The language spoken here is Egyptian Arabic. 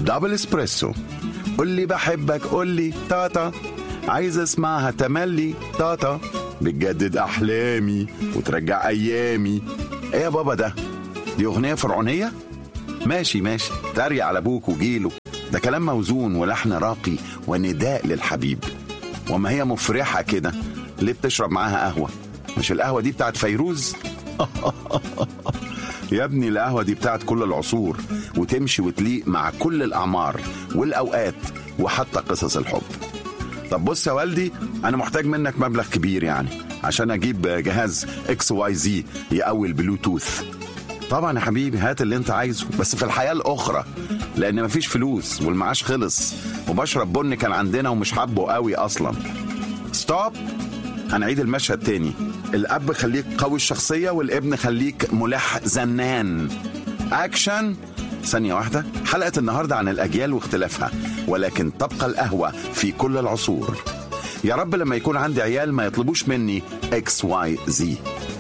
دبل اسبريسو قول لي بحبك قول لي تاتا عايز اسمعها تملي تاتا بتجدد احلامي وترجع ايامي ايه يا بابا ده دي اغنيه فرعونيه ماشي ماشي تريق على ابوك وجيله ده كلام موزون ولحن راقي ونداء للحبيب وما هي مفرحه كده ليه بتشرب معاها قهوه مش القهوه دي بتاعت فيروز يا ابني القهوة دي بتاعت كل العصور وتمشي وتليق مع كل الأعمار والأوقات وحتى قصص الحب طب بص يا والدي أنا محتاج منك مبلغ كبير يعني عشان أجيب جهاز اكس واي زي يقوي البلوتوث طبعا يا حبيبي هات اللي انت عايزه بس في الحياة الأخرى لأن مفيش فلوس والمعاش خلص وبشرب بن كان عندنا ومش حابه قوي أصلا ستوب هنعيد المشهد تاني الاب خليك قوي الشخصيه والابن خليك ملح زنان اكشن ثانية واحدة حلقة النهاردة عن الأجيال واختلافها ولكن تبقى القهوة في كل العصور يا رب لما يكون عندي عيال ما يطلبوش مني اكس واي زي